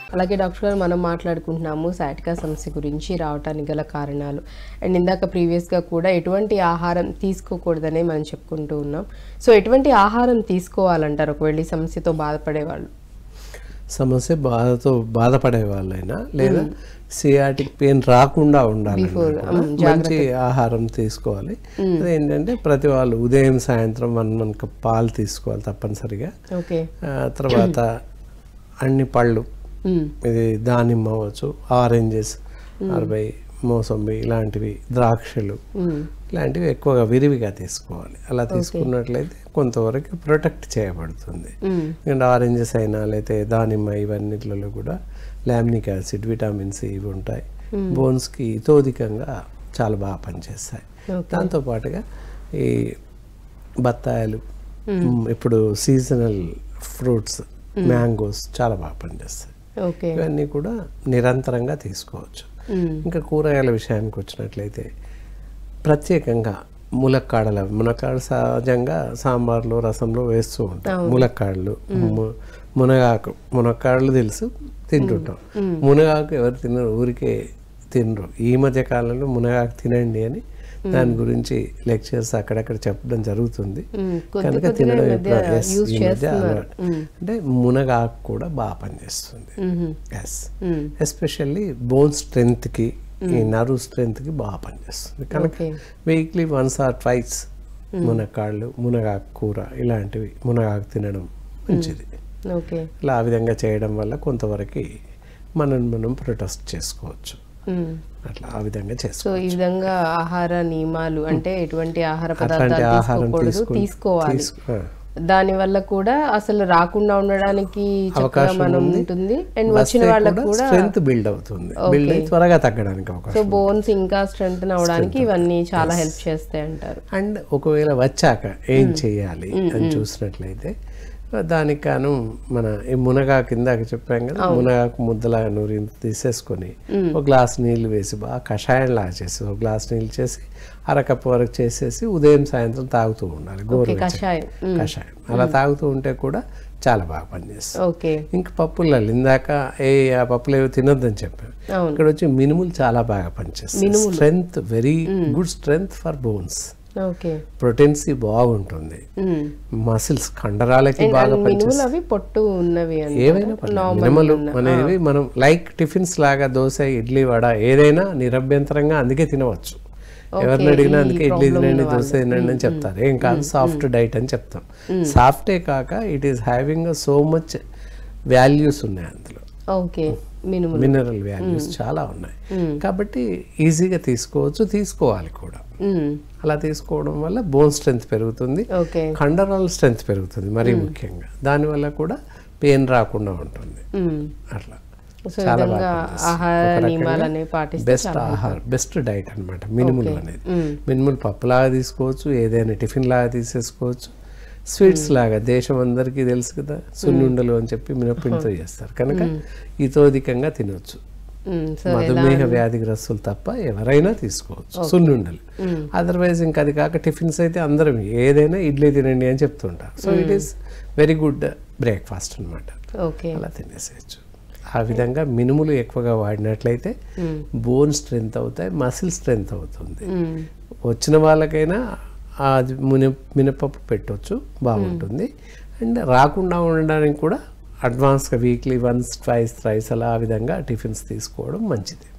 అలాగే డాక్టర్ గారు మనం మాట్లాడుకుంటున్నాము సాటికా సమస్య గురించి రావటానికి గల కారణాలు అండ్ ఇందాక ప్రీవియస్గా కూడా ఎటువంటి ఆహారం తీసుకోకూడదనే మనం చెప్పుకుంటూ ఉన్నాం సో ఎటువంటి ఆహారం తీసుకోవాలంటారు ఒకవేళ ఈ సమస్యతో బాధపడే వాళ్ళు సమస్య బాధతో బాధపడే వాళ్ళైనా లేదా సియాటిక్ పెయిన్ రాకుండా ఉండాలి మంచి ఆహారం తీసుకోవాలి అదేంటంటే ప్రతి వాళ్ళు ఉదయం సాయంత్రం వన్ వన్ కప్ పాలు తీసుకోవాలి తప్పనిసరిగా ఓకే ఆ, తర్వాత అన్ని పళ్ళు ఇది దానిమ్మ అవ్వచ్చు ఆరెంజెస్ అరవై మోసంబి ఇలాంటివి ద్రాక్షలు ఇలాంటివి ఎక్కువగా విరివిగా తీసుకోవాలి అలా తీసుకున్నట్లయితే కొంతవరకు ప్రొటెక్ట్ చేయబడుతుంది ఎందుకంటే ఆరెంజెస్ అయినా లేకపోతే దానిమ్మ ఇవన్నిట్లలో కూడా లామినిక్ యాసిడ్ విటమిన్ సి ఇవి ఉంటాయి బోన్స్కి తోదికంగా చాలా బాగా పనిచేస్తాయి దాంతోపాటుగా ఈ బత్తాయిలు మ్, ఇప్పుడు సీజనల్ ఫ్రూట్స్ మ్యాంగోస్ చాలా బాగా పనిచేస్తాయి ఓకే ఇవన్నీ కూడా నిరంతరంగా తీసుకోవచ్చు ఇంకా కూరగాయల విషయానికి వచ్చినట్లయితే ప్రత్యేకంగా ములక్కాడల మునక్కాడ సహజంగా సాంబార్లో రసంలో వేస్తూ ఉంటాం ములక్కాడలు ము- మునగాకు మునక్కాడలు తెలుసు తింటుంటాం మునగాకు ఎవరు తినరు ఊరికే తినరు ఈ మధ్య కాలంలో మునగాకు తినండి అని దాని గురించి లెక్చర్స్ అక్కడక్కడ చెప్పడం జరుగుతుంది కొద్ది కనుక కొద్దిగా తినడం ఈ ఇప్పుడు మధ్య yes, use ఈ మధ్య చేస్తున్నారు. అలవాటు. అంటే మునగాకు కూడా బాగా పనిచేస్తుంది ఎస్ ఎస్పెషల్లీ బోన్ స్ట్రెంగ్త్కి ఈ నర్వ్ స్ట్రెంగ్త్కి బాగా పనిచేస్తుంది కనుక Okay. Weekly once or twice మునక్కాళ్ళు మునగాకు కూర ఇలాంటివి మునగాకు తినడం మంచిది ఓకే ఇలా ఆ విధంగా చేయడం వల్ల కొంతవరకు మనం మనం ప్రొటెస్ట్ చేసుకోవచ్చు అట్లా ఆ విధంగా సో చేసుకోవచ్చు ఈ విధంగా ఆహార నియమాలు అంటే ఎటువంటి ఆహార అట్లాంటి పదార్థాలు ఆహారం తీసుకోకూడదు తీసుకుని- తీసుకోవాలి తీసుకు- ఆ. దాని వల్ల కూడా అసలు రాకుండా ఉండడానికి చక్కగా అవకాశం మనం ఉంది. ఉంటుంది అండ్ వచ్చిన వాళ్ళకి కూడా స్ట్రెంత్ బిల్డ్ అవుతుంది బిల్డ్ అయి త్వరగా తగ్గడానికి అవకాశం సో బోన్స్ ఇంకా స్ట్రెంగ్ అవడానికి ఇవన్నీ చాలా హెల్ప్ చేస్తాయి అంటారు అండ్ ఒకవేళ వచ్చాక ఏం చేయాలి అని చూసినట్లయితే దానికి కాను మన ఈ మునగాకు కిందాక చెప్పాం కదా మునగాకు ముద్దలాగా నూరి తీసేసుకొని ఒక గ్లాస్ నీళ్లు వేసి బాగా కషాయం లాగా చేసి ఒక గ్లాస్ నీళ్ళు చేసి అరకప్పు వరకు చేసేసి ఉదయం సాయంత్రం తాగుతూ ఉండాలి గోరు కషాయం కషాయం అలా తాగుతూ ఉంటే కూడా చాలా బాగా పనిచేస్తుంది ఓకే ఇంకా పప్పులలో ఇందాక ఏ ఆ పప్పులు ఏవో తినొద్దని చెప్పాను అవును. ఇక్కడ వచ్చి మినుములు చాలా బాగా పనిచేస్తాయి strength very good strength for bones okay ప్రోటీన్సీ బాగుంటుంది మసిల్స్ కండరాలకి బాగా మినుములు పనిచేస్తాయి అవి పొట్టు ఉన్నవి అని ఏవైనా పర్లేదు. మినుములు అనేవి మనం లైక్ టిఫిన్స్ లాగా దోశ ఇడ్లీ వడ ఏదైనా నిరభ్యంతరంగా అందుకే తినవచ్చు ఎవరిని అడిగినా అందుకే ఇడ్లీ తినండి దోశ తినండి అని చెప్తారు ఏం కాదు సాఫ్ట్ డైట్ అని చెప్తాం సాఫ్టే కాక it is having so much values ఉన్నాయి అందులో ఓకే మినుములు మినరల్ వాల్యూస్ చాలా ఉన్నాయి కాబట్టి ఈజీగా తీసుకోవచ్చు తీసుకోవాలి కూడా మ్మ్. అలా తీసుకోవడం వల్ల బోన్ స్ట్రెంగ్త్ పెరుగుతుంది ఓకే కండరాల స్ట్రెంగ్త్ పెరుగుతుంది మరీ ముఖ్యంగా దానివల్ల కూడా పెయిన్ రాకుండా ఉంటుంది మ్మ్. అట్లా సో ఈ విధంగా ఆహార నియమాలు అనేవి పాటిస్తే బెస్ట్ ఆహారం బెస్ట్ డైట్ అన్నమాట మినుములు అనేది మినుములు పప్పులాగా తీసుకోవచ్చు ఏదైనా టిఫిన్ లాగా తీసేసుకోవచ్చు స్వీట్స్ లాగా దేశం అందరికీ తెలుసు కదా సున్నుండలు అని చెప్పి మినపిండితో చేస్తారు కనుక ఇతోధికంగా తినొచ్చు మ్మ్. సో మధుమేహ వ్యాధిగ్రస్తులు తప్ప ఎవరైనా తీసుకోవచ్చు సున్నుండలు అదర్వైజ్ ఇంకా అది కాక టిఫిన్స్ అయితే అందరం ఏదైనా ఇడ్లీ తినండి అని చెప్తుంటారు so it is very good breakfast అన్నమాట ఓకే అలా తినేసేయచ్చు ఆ విధంగా మినుములు ఎక్కువగా వాడినట్లయితే బోన్ స్ట్రెంగ్త్ అవుతాయి మసిల్ స్ట్రెంగ్త్ అవుతుంది మ్మ్. వచ్చిన వాళ్ళకైనా అది మిన మినపప్పు పెట్టవచ్చు బాగుంటుంది అండ్ రాకుండా ఉండడానికి కూడా అడ్వాన్స్గా వీక్లీ వన్స్ ట్వైస్ థ్రైస్ అలా ఆ విధంగా టిఫిన్స్ తీసుకోవడం మంచిది